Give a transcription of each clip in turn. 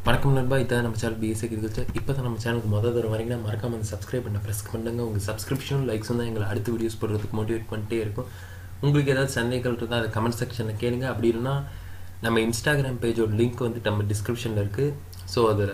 வணக்கம் நண்பா இதான் நம்ம சேனல் பிஎஸ்சி அக்ரிகல்ச்சர் இப்போ தான் நம்ம சேனலுக்கு முதல் தர வரைக்கும் மறக்காம வந்து சப்ஸ்கிரைப் பண்ண ப்ரெஸ் பண்ணுங்க உங்கள் சப்ஸ்கிரிப்ஷன் லைக்ஸும் தான் எங்களை அடுத்த வீடியோஸ் போடுறதுக்கு மோட்டிவேட் பண்ணிட்டே இருக்கும் உங்களுக்கு ஏதாவது சந்தேகங்கள் இருந்தால் அதை கமெண்ட் செக்ஷனில் கேளுங்க அப்படி இல்லைன்னா நம்ம இன்ஸ்டாகிராம் பேஜோட லிங்க் வந்து நம்ம டிஸ்கிரிப்ஷனில் இருக்குது ஸோ அதில்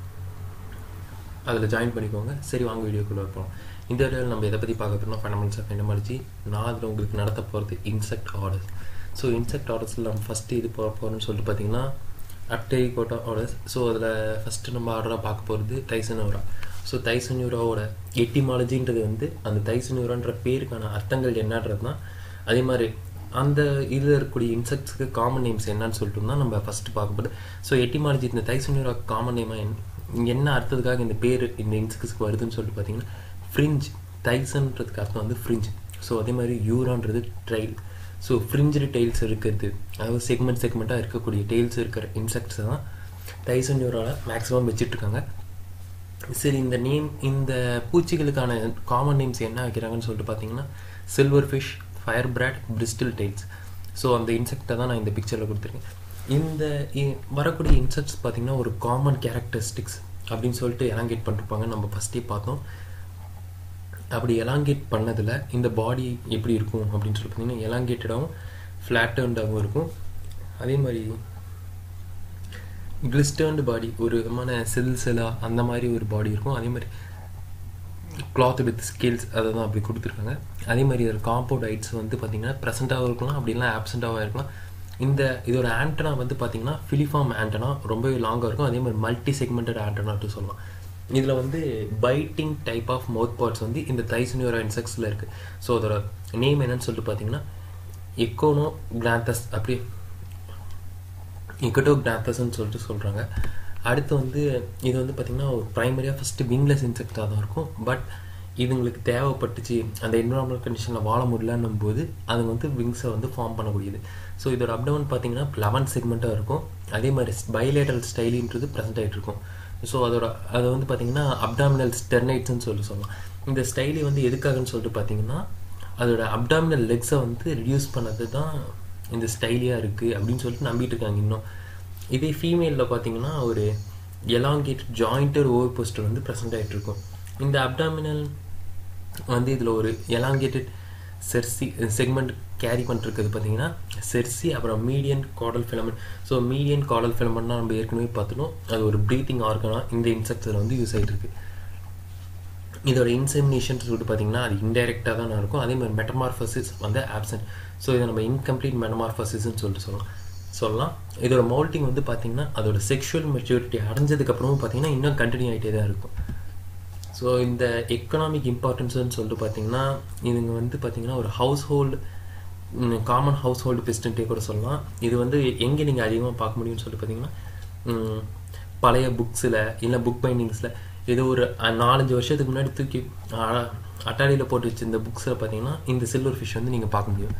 அதில் ஜாயின் பண்ணிக்கோங்க சரி வாங்க வீடியோக்குள்ளே வைப்போம் இந்த வீடியோவில் நம்ம எதை பற்றி பார்க்க போகிறோம் ஃபண்டமெண்டல்ஸ் ஆஃப் எண்டமாலஜி நான் அதில் உங்களுக்கு நடத்த போகிறது இன்செக்ட் ஆர்டர்ஸ் ஸோ இன்செக்ட் ஆர்டர்ஸில் நம்ம ஃபஸ்ட்டு இது போக போகிறோம்னு சொல்லிட்டு பார்த்தீங்கன்னா அப்டை கோட்டா ஆர்டர்ஸ் ஸோ அதில் ஃபஸ்ட்டு நம்ம ஆர்டராக பார்க்க போகிறது தைசனூரா ஸோ தைசனூராவோட எட்டிமாலஜின்றது வந்து அந்த தைசனூரான்ற பேருக்கான அர்த்தங்கள் என்னன்றது தான் அதே மாதிரி அந்த இதில் இருக்கக்கூடிய இன்செக்ட்ஸுக்கு காமன் நேம்ஸ் என்னன்னு சொல்லிட்டு தான் நம்ம ஃபஸ்ட்டு பார்க்க போகிறது ஸோ எட்டிமாலஜி இந்த தைசனூரா காமன் நேமாக என்ன என்ன அர்த்தத்துக்காக இந்த பேர் இந்த இன்செக்ட்ஸ்க்கு வருதுன்னு சொல்லிட்டு பார்த்தீங்கன்னா ஃப்ரிஞ்ச் தைசன்றதுக்கு அர்த்தம் வந்து ஃப்ரிஞ்ச் ஸோ அதே மாதிரி யூரான்றது ட்ரைல் ஸோ ஃப்ரிஞ்சு டெய்ல்ஸ் இருக்கிறது அதாவது செக்மெண்ட் செக்மெண்ட்டாக இருக்கக்கூடிய டெய்ல்ஸ் இருக்கிற இன்செக்ட்ஸை தான் தைசன் யூராவில் மேக்ஸிமம் வச்சுட்ருக்காங்க சரி இந்த நேம் இந்த பூச்சிகளுக்கான காமன் நேம்ஸ் என்ன வைக்கிறாங்கன்னு சொல்லிட்டு பார்த்தீங்கன்னா silver fish fire brat bristle tails so அந்த இன்செக்டை தான் நான் இந்த பிக்சரில் கொடுத்துருக்கேன் இந்த வரக்கூடிய இன்செக்ட்ஸ் பார்த்தீங்கன்னா ஒரு காமன் கேரக்டரிஸ்டிக்ஸ் அப்படின்னு சொல்லிட்டு எலாங்கேட் பண்ணிருப்பாங்க நம்ம ஃபஸ்ட்டே பார்த்தோம் அப்படி எலாங்கேட் பண்ணதில் இந்த பாடி எப்படி இருக்கும் அப்படின்னு சொல்லி பார்த்தீங்கன்னா எலாங்கேட்டடாகவும் ஃப்ளாட்டர்ண்டாகவும் இருக்கும் அதே மாதிரி கிளிஸ்டர்ன்டு பாடி ஒரு விதமான செல் செல்லாக அந்த மாதிரி ஒரு பாடி இருக்கும் அதே மாதிரி கிளாத் வித் ஸ்கேல்ஸ் அதை தான் அப்படி கொடுத்துருக்காங்க அதே மாதிரி இதில் காம்பவுண்ட் ஐட்ஸ் வந்து பார்த்திங்கன்னா ப்ரெசண்ட்டாகவும் இருக்கலாம் அப்படிலாம் ஆப்சண்ட்டாகவும் இருக்கலாம் இந்த இதோட ஆண்டனா வந்து பார்த்திங்கன்னா ஃபிலிஃபார்ம் ஆண்டனா ரொம்பவே லாங்காக இருக்கும் அதே மாதிரி மல்டி செக்மெண்டட் ஆண்டனாட்டு சொல்லலாம் இதில் வந்து biting type of mouth parts வந்து இந்த தைசனியோரா இன்செக்ட்ஸில் இருக்குது ஸோ அதோட நேம் என்னன்னு சொல்லிட்டு பார்த்தீங்கன்னா எக்கோனோ கிராந்தஸ் அப்படி எக்கட்டோ கிராந்தஸ்ன்னு சொல்லிட்டு சொல்கிறாங்க அடுத்து வந்து இது வந்து பார்த்திங்கன்னா ஒரு ப்ரைமரியாக ஃபஸ்ட்டு விங்லெஸ் இன்செக்டாக தான் இருக்கும் பட் இதுங்களுக்கு தேவைப்பட்டுச்சு அந்த என்வரான்மெண்டல் கண்டிஷனில் வாழ முடியலன்னும் போது அதுங்க வந்து விங்ஸை வந்து ஃபார்ம் பண்ணக்கூடியது ஸோ இதோட அப்டவன் பார்த்தீங்கன்னா லெவன் செக்மெண்ட்டாக இருக்கும் அதே மாதிரி பைலேட்டல் ஸ்டைலின்றது ப்ரெசென்ட் ஆகிட்டு இருக்கும் ஸோ அதோட அதை வந்து பார்த்தீங்கன்னா அப்டாமினல் ஸ்டெர்னைட்ஸ்னு சொல்லி சொல்லலாம் இந்த ஸ்டைலி வந்து எதுக்காகன்னு சொல்லிட்டு பார்த்தீங்கன்னா அதோட அப்டாமினல் லெக்ஸை வந்து ரிடியூஸ் பண்ணது தான் இந்த ஸ்டைலியாக இருக்குது அப்படின்னு சொல்லிட்டு நம்பிட்டு இருக்காங்க இன்னும் இதே ஃபீமேலில் பார்த்தீங்கன்னா ஒரு எலாங்கேட்டட் ஜாயிண்டட் ஓவர் போஸ்டர் வந்து ப்ரெசென்ட் ஆகிட்டு இருக்கும் இந்த அப்டாமினல் வந்து இதில் ஒரு எலாங்கேட்டட் செர்சி செக்மெண்ட் கேரி பண்ணிருக்கிறது பார்த்தீங்கன்னா செர்சி அப்புறம் median caudal filament so median caudal ஃபிலமெண்ட்னா நம்ம ஏற்கனவே பார்த்துட்டோம் அது ஒரு ப்ரீத்திங் ஆர்கனாக இந்த இன்செக்ட்ஸில் வந்து யூஸ் ஆகிட்டு இருக்கு இதோட இன்செமினேஷன் சொல்லிட்டு பார்த்தீங்கன்னா அது இன்டைரக்டாக தான் இருக்கும் அதே மாதிரி மெட்டமார்ஃபசிஸ் வந்து ஆப்சன்ட் ஸோ இதை நம்ம இன்கம்ப்ளீட் மெட்டமார்ஃபசிஸ்ன்னு சொல்லிட்டு சொல்லலாம் சொல்லலாம் இதோட மோல்ட்டிங் வந்து பார்த்தீங்கன்னா அதோட செக்ஷுவல் மெச்சூரிட்டி அடைஞ்சதுக்கப்புறமும் பார்த்தீங்கன்னா இன்னும் கண்டினியூ ஆகிட்டே தான் இருக்கும் ஸோ இந்த எக்கனாமிக் இம்பார்ட்டன்ஸ்னு சொல்லிட்டு பார்த்தீங்கன்னா இதுங்க வந்து பார்த்தீங்கன்னா ஒரு house hold common house hold பெஸ்ட்டுன்ட்டே கூட சொல்லலாம் இது வந்து எங்கே நீங்கள் அதிகமாக பார்க்க முடியும்னு சொல்லிட்டு பார்த்தீங்கன்னா பழைய புக்ஸில் இல்லை புக் பைண்டிங்ஸில் ஏதோ ஒரு நாலஞ்சு வருஷத்துக்கு முன்னாடி தூக்கி அட்டாடியில் போட்டு வச்சிருந்த புக்ஸில் பார்த்தீங்கன்னா இந்த சில்வர் ஃபிஷ் வந்து நீங்கள் பார்க்க முடியும்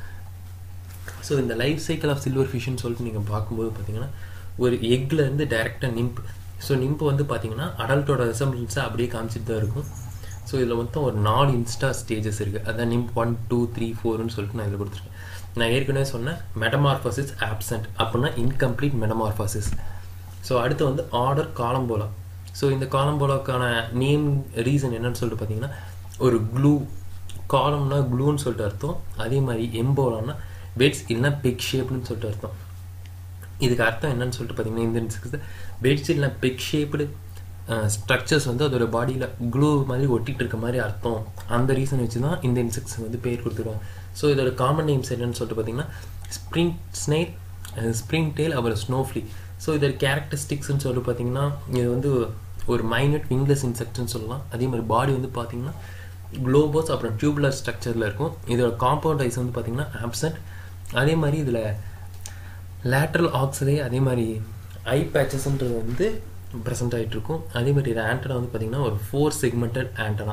ஸோ இந்த லைஃப் சைக்கிள் ஆஃப் சில்வர் ஃபிஷ்னு சொல்லிட்டு நீங்கள் பார்க்கும்போது பார்த்தீங்கன்னா ஒரு எக்லேருந்து டைரெக்டாக நிம்ப் ஸோ நிம்பு வந்து பார்த்தீங்கன்னா அடல்ட்டோட ரிசம்பிளன்ஸை அப்படியே காமிச்சிட்டு தான் இருக்கும் ஸோ இதில் மொத்தம் ஒரு நாலு இன்ஸ்டா ஸ்டேஜஸ் இருக்குது அதான் நிம்ப் ஒன் டூ த்ரீ ஃபோர்னு சொல்லிட்டு நான் இதில் கொடுத்துருக்கேன் நான் ஏற்கனவே சொன்னேன் மெட்டமார்ஃபசிஸ் ஆப்சண்ட் அப்படின்னா இன்கம்ப்ளீட் மெட்டமார்ஃபசிஸ் ஸோ அடுத்து வந்து ஆர்டர் காலம்போலா ஸோ இந்த காலம்போலாக்கான நேம் ரீசன் என்னன்னு சொல்லிட்டு பார்த்தீங்கன்னா ஒரு க்ளூ காலம்னா க்ளூன்னு சொல்லிட்டு அர்த்தம் அதே மாதிரி எம்போலான்னா பெட்ஸ் இல்லைனா பெக் ஷேப்னு சொல்லிட்டு அர்த்தம் இதுக்கு அர்த்தம் என்னன்னு சொல்லிட்டு பார்த்தீங்கன்னா இந்த இன்செக்ட்ஸ் பெட்ஸ் இல்லை பெக் ஷேப்டு ஸ்ட்ரக்சர்ஸ் வந்து அதோட பாடியில் க்ளூ மாதிரி ஒட்டிகிட்டு இருக்க மாதிரி அர்த்தம் அந்த ரீசன் வச்சு தான் இந்த இன்செக்ட்ஸ் வந்து பேர் கொடுத்துருவாங்க ஸோ இதோட காமன் நேம்ஸ் என்னன்னு சொல்லிட்டு பார்த்தீங்கன்னா ஸ்ப்ரிங் ஸ்னேக் ஸ்ப்ரிங் டெயில் அப்புறம் ஸ்னோஃப்ளி ஸோ இதோட கேரக்டரிஸ்டிக்ஸ்னு சொல்லிட்டு பார்த்தீங்கன்னா இது வந்து ஒரு மைனட் விங்லெஸ் இன்செக்ட்னு சொல்லலாம் அதே மாதிரி பாடி வந்து பார்த்தீங்கன்னா குளோபோஸ் அப்புறம் டியூபுலர் ஸ்ட்ரக்சரில் இருக்கும் இதோட காம்பவுண்ட் ஐஸ் வந்து பார்த்தீங்கன்னா ஆப்சண்ட் அதே மாதிரி இதில் லேட்ரல் ஆக்சரே அதே மாதிரி ஐ பேச்சஸ்ன்றது வந்து ப்ரெசென்ட் ஆகிட்டு இருக்கும் அதே மாதிரி இது ஆண்டனா வந்து பார்த்தீங்கன்னா ஒரு ஃபோர் செக்மெண்டட் ஆண்டனா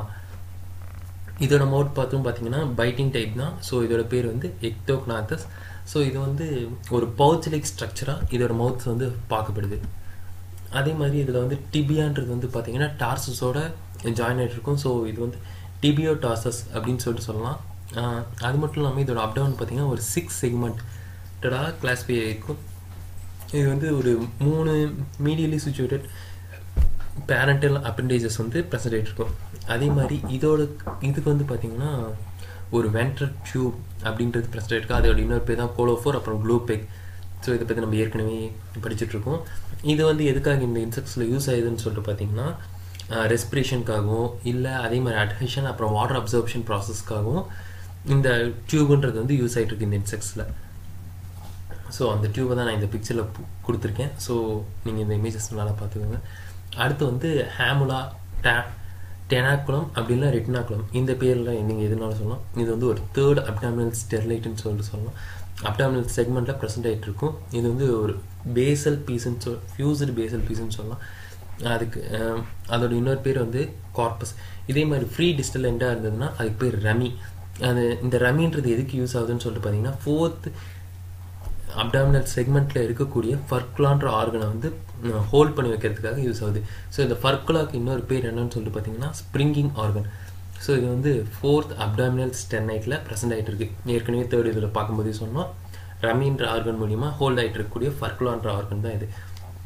இதோட மவுட் பார்த்தும் பார்த்தீங்கன்னா பைட்டிங் டைப் தான் ஸோ இதோட பேர் வந்து எக்டோக்னாத்தஸ் ஸோ இது வந்து ஒரு பவுச் லைக் ஸ்ட்ரக்சராக இதோட மவுத்ஸ் வந்து பார்க்கப்படுது அதே மாதிரி இதில் வந்து டிபியான்றது வந்து பார்த்தீங்கன்னா டார்சஸோட ஜாயின் ஆகிட்டு இருக்கும் ஸோ இது வந்து டிபியோ டாசஸ் அப்படின்னு சொல்லிட்டு சொல்லலாம் அது மட்டும் இல்லாமல் இதோட அப்டவுன் பார்த்தீங்கன்னா ஒரு சிக்ஸ் செக்மெண்ட்டடாக கிளாஸிஃபை ஆகிருக்கும் இது வந்து ஒரு மூணு மீடியலி சுச்சுவேட்டட் பேரண்டல் அப்பண்டேஜஸ் வந்து ப்ரெசன்ட் ஆகிட்டு இருக்கும் அதே மாதிரி இதோட இதுக்கு வந்து பார்த்தீங்கன்னா ஒரு வென்ட்ரல் டியூப் அப்படின்றது ப்ரெசன்ட் ஆகிருக்கு அதோட இன்னொரு பேர் தான் கோலோஃபோர் அப்புறம் க்ளூபெக் ஸோ இதை பற்றி நம்ம ஏற்கனவே படிச்சுட்டு இருக்கோம் இது வந்து எதுக்காக இந்த இன்செக்ட்ஸில் யூஸ் ஆகுதுன்னு சொல்லிட்டு பார்த்தீங்கன்னா ரெஸ்பிரேஷனுக்காகவும் இல்லை அதே மாதிரி அட்ஹெஷன் அப்புறம் வாட்டர் அப்சர்ப்ஷன் ப்ராசஸ்க்காகவும் இந்த டியூப்ன்றது வந்து யூஸ் ஆகிட்டு இருக்கு இந்த இன்செக்ட்ஸில் ஸோ அந்த டியூபை தான் நான் இந்த பிக்சரில் கொடுத்துருக்கேன் ஸோ நீங்கள் இந்த இமேஜஸ் நல்லா பார்த்துக்கோங்க அடுத்து வந்து ஹேமுலா டே டெனாக்குளம் அப்படின்னா ரெட்டினாக்குளம் இந்த பேரில் நீங்கள் எதுனாலும் சொல்லலாம் இது வந்து ஒரு தேர்ட் அப்டாமினல் ஸ்டெர்லைட்னு சொல்லிட்டு சொல்லலாம் அப்டாமினல் செக்மெண்ட்டில் ப்ரெசென்ட் ஆகிட்டு இருக்கும் இது வந்து ஒரு பேசல் பீஸ்ன்னு சொல் ஃபியூஸ்டு பேசல் பீஸ்ன்னு சொல்லலாம் அதுக்கு அதோட இன்னொரு பேர் வந்து கார்பஸ் இதே மாதிரி ஃப்ரீ டிஸ்டல் எண்டாக இருந்ததுன்னா அதுக்கு பேர் ரமி அது இந்த ரமின்றது எதுக்கு யூஸ் ஆகுதுன்னு சொல்லிட்டு பார்த்தீங்கன்னா ஃபோர்த் அப்டாமினல் செக்மெண்ட்டில் இருக்கக்கூடிய ஃபர்குலான்ற ஆர்கனை வந்து ஹோல்ட் பண்ணி வைக்கிறதுக்காக யூஸ் ஆகுது ஸோ இந்த ஃபர்குலாக்கு இன்னொரு பேர் என்னன்னு சொல்லிட்டு பார்த்தீங்கன்னா ஸ்ப்ரிங்கிங் ஆர்கன் ஸோ இது வந்து ஃபோர்த் அப்டாமினல் ஸ்டெர்னைட்டில் ப்ரெசென்ட் ஆகிட்டு இருக்கு ஏற்கனவே தேர்ட் இதில் பார்க்கும்போதே சொன்னோம் ரமின்ற ஆர்கன் மூலியமாக ஹோல்ட் ஆகிட்டு இருக்கக்கூடிய ஃபர்குலான்ற ஆர்கன் தான் இது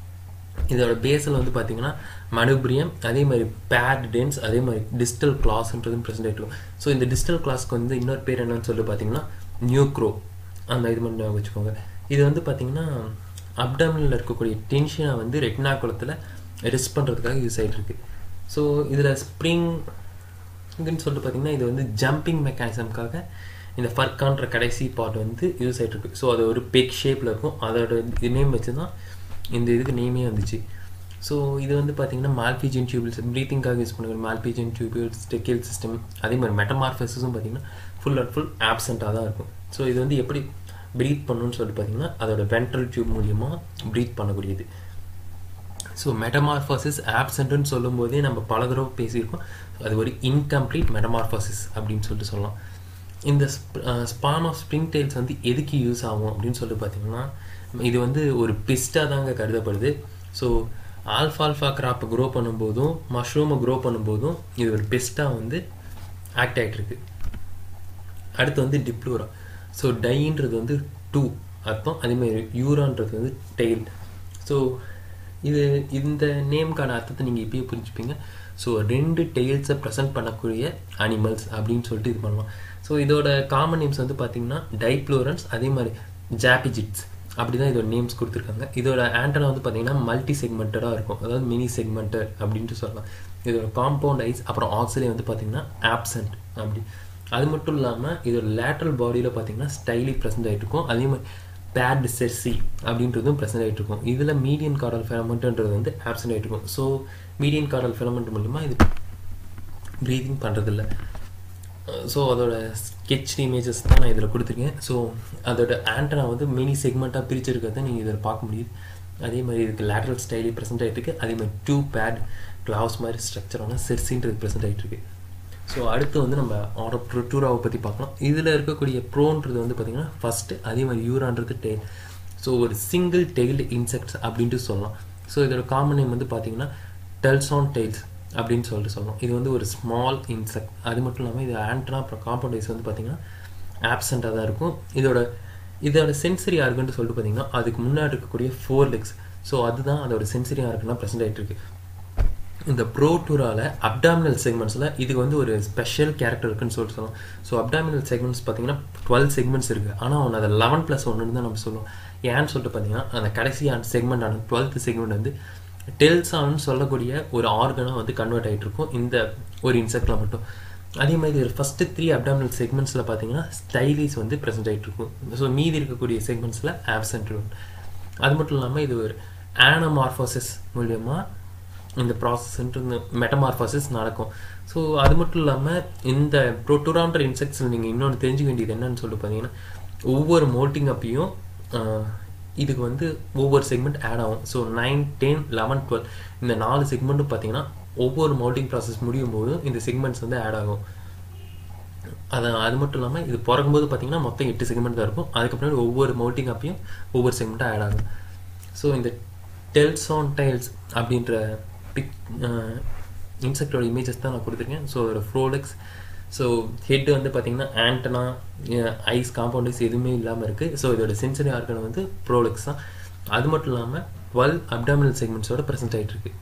இதோட பேஸில் வந்து பார்த்தீங்கன்னா மனுபிரியம் அதே மாதிரி பேட் டென்ஸ் அதே மாதிரி டிஜிட்டல் கிளாஸ்ன்றதும் ப்ரெசென்ட் ஆகிட்டு இருக்கும் ஸோ இந்த டிஜிட்டல் கிளாஸ்க்கு வந்து இன்னொரு பேர் என்னன்னு சொல்லி பார்த்தீங்கன்னா நியூக்ரோ அந்த இது மட்டும் வச்சுக்கோங்க இது வந்து பார்த்தீங்கன்னா அப்டாமினில் இருக்கக்கூடிய டென்ஷனை வந்து ரெட்டினா குளத்தில் ரெஸ்ட் பண்ணுறதுக்காக யூஸ் ஆகிட்டு இருக்கு ஸோ இதில் ஸ்ப்ரிங் இதுன்னு சொல்லிட்டு பார்த்தீங்கன்னா இது வந்து ஜம்பிங் மெக்கானிசம்காக இந்த ஃபர்கான்ற கடைசி பார்ட் வந்து யூஸ் ஆகிட்டு இருக்கு ஸோ அது ஒரு பெக் ஷேப்பில் இருக்கும் அதோட இது நேம் வச்சு தான் இந்த இதுக்கு நேமே வந்துச்சு ஸோ இது வந்து பார்த்தீங்கன்னா மால்பிஜியன் டியூபிள்ஸ் ப்ரீத்திங்காக யூஸ் பண்ணுற மால்பிஜியன் டியூபிள்ஸ் டெக்கில் சிஸ்டம் அதே மாதிரி மெட்டமார்ஃபஸஸும் பார்த்தீங்கன்னா ஃபுல் அண்ட் ஃபுல் ஆப்சண்ட்டாக தான் இருக்கும் ஸோ இது வந்து எப்படி ப்ரீத் பண்ணணும்னு சொல்லிட்டு பார்த்தீங்கன்னா அதோட வென்ட்ரல் டியூப் மூலியமாக ப்ரீத் பண்ணக்கூடியது ஸோ மெட்டமார்ஃபாசிஸ் ஆப்சண்ட்டுன்னு சொல்லும் போதே நம்ம பல தடவை பேசியிருக்கோம் அது ஒரு இன்கம்ப்ளீட் மெட்டமார்ஃபாசிஸ் அப்படின்னு சொல்லிட்டு சொல்லலாம் இந்த ஸ்பான் ஆஃப் ஸ்ப்ரிங் டெயில்ஸ் வந்து எதுக்கு யூஸ் ஆகும் அப்படின்னு சொல்லிட்டு பார்த்தீங்கன்னா இது வந்து ஒரு பிஸ்டாக தாங்க கருதப்படுது ஸோ ஆல்ஃபால்ஃபா கிராப்பை க்ரோ பண்ணும்போதும் மஷ்ரூமை க்ரோ பண்ணும்போதும் இது ஒரு பெஸ்ட்டாக வந்து ஆக்ட் ஆகிட்டு இருக்கு அடுத்து வந்து டிப்ளூரா ஸோ டைன்றது வந்து டூ அர்த்தம் அதேமாதிரி யூரான்றது வந்து டெய்ல் ஸோ இது இந்த நேம்க்கான அர்த்தத்தை நீங்கள் இப்பயே புரிஞ்சுப்பீங்க ஸோ ரெண்டு டெய்ல்ஸை ப்ரெசென்ட் பண்ணக்கூடிய அனிமல்ஸ் அப்படின்னு சொல்லிட்டு இது பண்ணலாம் ஸோ இதோட காமன் நேம்ஸ் வந்து பார்த்தீங்கன்னா டைப்ளோரன்ஸ் அதே மாதிரி ஜாபிஜிட்ஸ் அப்படி தான் இதோட நேம்ஸ் கொடுத்துருக்காங்க இதோட ஆண்டனா வந்து பார்த்தீங்கன்னா மல்டி செக்மெண்டடாக இருக்கும் அதாவது மினி செக்மெண்டட் அப்படின்ட்டு சொல்லலாம் இதோட காம்பவுண்ட் ஐஸ் அப்புறம் ஆக்சிலே வந்து பார்த்தீங்கன்னா ஆப்சண்ட் அப்படி அது மட்டும் இல்லாமல் இதோட லேட்ரல் பாடியில் பார்த்தீங்கன்னா ஸ்டைலி ப்ரெசென்ட் ஆகிட்டு இருக்கும் அதே மாதிரி பேட் செர்சி அப்படின்றதும் ப்ரெசென்ட் ஆகிட்டு இருக்கும் இதில் மீடியன் கார்டல் ஃபிலமெண்ட்ன்றது வந்து ஆப்சென்ட் ஆகிட்டு இருக்கும் ஸோ மீடியன் கார்டல் ஃபிலமெண்ட் மூலிமா இது ப்ரீதிங் பண்ணுறதில்ல ஸோ அதோட ஸ்கெட்ச் இமேஜஸ் தான் நான் இதில் கொடுத்துருக்கேன் ஸோ அதோட ஆண்டனா வந்து மினி செக்மெண்ட்டாக பிரிச்சிருக்கிறத நீங்கள் இதில் பார்க்க முடியுது அதே மாதிரி இதுக்கு லேட்ரல் ஸ்டைலி ப்ரெசென்ட் ஆகிட்டு இருக்கு அதே மாதிரி டூ பேட் கிளாவ்ஸ் மாதிரி ஸ்ட்ரக்சரான செர்சின்றது ப்ரெசென்ட் ஆகிட்டு இருக்கு ஸோ அடுத்து வந்து நம்ம ஆர்டர் ப்ரொட்டூராவை பற்றி பார்க்கலாம் இதில் இருக்கக்கூடிய ப்ரோன்றது வந்து பார்த்திங்கன்னா ஃபஸ்ட்டு அதே மாதிரி யூரான்றது டெய்ல் ஸோ ஒரு சிங்கிள் டெய்ல்டு இன்செக்ட்ஸ் அப்படின்ட்டு சொல்லலாம் ஸோ இதோட காமன் நேம் வந்து பார்த்திங்கன்னா டெல்சான் டெய்ல்ஸ் அப்படின்னு சொல்லிட்டு சொல்லலாம் இது வந்து ஒரு ஸ்மால் இன்செக்ட் அது மட்டும் இல்லாமல் இது ஆண்டனா அப்புறம் காம்பவுண்ட் வைஸ் வந்து பார்த்திங்கன்னா ஆப்சண்ட்டாக தான் இருக்கும் இதோட இதோட சென்சரி ஆர்கன்ட்டு சொல்லிட்டு பார்த்தீங்கன்னா அதுக்கு முன்னாடி இருக்கக்கூடிய ஃபோர் லெக்ஸ் ஸோ அதுதான் அதோட சென்சரி ஆர்கனாக ப்ரெசென்ட் ஆகிட்டு இருக்கு இந்த ப்ரோட்டூரால அப்டாமினல் செக்மெண்ட்ஸில் இதுக்கு வந்து ஒரு ஸ்பெஷல் கேரக்டர் இருக்குன்னு சொல்லிட்டு சொல்லலாம் ஸோ அப்டாமினல் செக்மெண்ட்ஸ் பார்த்தீங்கன்னா டுவெல் செக்மெண்ட்ஸ் இருக்குது ஆனால் ஒன்று அதை லெவன் ப்ளஸ் ஒன்றுன்னு தான் நம்ம சொல்லுவோம் ஏன்னு சொல்லிட்டு பார்த்தீங்கன்னா அந்த கடைசியான செக்மெண்ட் ஆன டுவெல்த் செக்மெண்ட் வந்து டெல்சான்னு சொல்லக்கூடிய ஒரு ஆர்கனாக வந்து கன்வெர்ட் ஆகிட்டு இருக்கும் இந்த ஒரு இன்செக்டில் மட்டும் அதே மாதிரி ஒரு ஃபஸ்ட்டு த்ரீ அப்டாமினல் செக்மெண்ட்ஸில் பார்த்தீங்கன்னா ஸ்டைலிஸ் வந்து ப்ரெசென்ட் ஆகிட்டு இருக்கும் ஸோ மீதி இருக்கக்கூடிய செக்மெண்ட்ஸில் ஆப்சென்ட் இருக்கும் அது மட்டும் இல்லாமல் இது ஒரு ஆனமார்ஃபோசிஸ் மூலியமாக இந்த ப்ராசஸ்ன்றது மெட்டமார்ஃபாசிஸ் நடக்கும் ஸோ அது மட்டும் இல்லாமல் இந்த ப்ரோட்டோரான்ற இன்செக்ட்ஸில் நீங்கள் இன்னொன்று தெரிஞ்சுக்க வேண்டியது என்னன்னு சொல்லிட்டு பார்த்தீங்கன்னா ஒவ்வொரு மோல்ட்டிங் அப்பையும் இதுக்கு வந்து ஒவ்வொரு செக்மெண்ட் ஆட் ஆகும் so nine ten eleven twelve இந்த நாலு செக்மெண்ட்டும் பார்த்தீங்கன்னா ஒவ்வொரு மோல்ட்டிங் ப்ராசஸ் முடியும் போதும் இந்த செக்மெண்ட்ஸ் வந்து ஆட் ஆகும் அது அது மட்டும் இல்லாமல் இது பிறக்கும்போது பார்த்தீங்கன்னா மொத்தம் எட்டு செக்மெண்ட் தான் இருக்கும் அதுக்கப்புறம் ஒவ்வொரு மோல்ட்டிங் அப்பையும் ஒவ்வொரு செக்மெண்ட்டாக ஆட் ஆகும் ஸோ இந்த டெல்ஸான் டைல்ஸ் அப்படின்ற பிக் இன்செக்டோட இமேஜஸ் தான் நான் கொடுத்துருக்கேன் ஸோ அதோட ஃப்ரோலெக்ஸ் ஸோ ஹெட் வந்து பார்த்தீங்கன்னா ஆண்டனா ஐஸ் காம்பவுண்ட் ஐஸ் எதுவுமே இல்லாமல் இருக்குது ஸோ இதோட சென்சரி ஆர்கன் வந்து ப்ரோலெக்ஸ் தான் அது மட்டும் இல்லாமல் டுவெல் அப்டாமினல் செக்மெண்ட்ஸோட ப்ரெசென்ட் ஆகிட்டு இருக்கு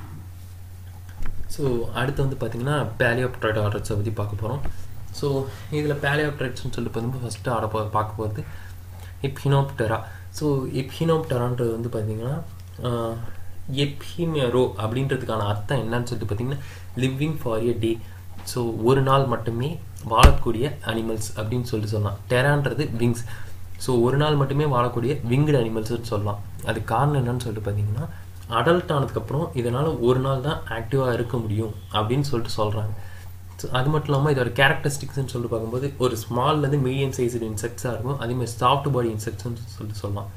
ஸோ அடுத்து வந்து பார்த்தீங்கன்னா பேலியோப்ட்ரைட் ஆர்டர்ஸை பற்றி பார்க்க போகிறோம் ஸோ இதில் பேலியோப்ட்ரைட்ஸ்னு சொல்லிட்டு பார்த்தீங்கன்னா ஃபஸ்ட்டு ஆட போ பார்க்க போகிறது எப்ஹினோப்டரா ஸோ எப்ஹினோப்டரான்றது வந்து பார்த்தீங்கன்னா எப்ஹிமெரோ அப்படின்றதுக்கான அர்த்தம் என்னன்னு சொல்லிட்டு பார்த்தீங்கன்னா living for a day so ஒரு நாள் மட்டுமே வாழக்கூடிய அனிமல்ஸ் அப்படின்னு சொல்லிட்டு சொல்லலாம் டெரான்றது விங்ஸ் ஸோ ஒரு நாள் மட்டுமே வாழக்கூடிய விங்டு அனிமல்ஸ்னு சொல்லலாம் அது காரணம் என்னன்னு சொல்லிட்டு பார்த்தீங்கன்னா அடல்ட் ஆனதுக்கப்புறம் இதனால் ஒரு நாள் தான் ஆக்டிவாக இருக்க முடியும் அப்படின்னு சொல்லிட்டு சொல்கிறாங்க ஸோ அது மட்டும் இல்லாமல் இதோட கேரக்டரிஸ்டிக்ஸ்னு சொல்லிட்டு பார்க்கும்போது ஒரு ஸ்மால்லேருந்து மீடியம் சைஸ் இன்செக்ட்ஸாக இருக்கும் அதேமாதிரி சாஃப்ட் பாடி இன்செக்ட்ஸ்னு சொல்லிட்டு சொல்லலாம்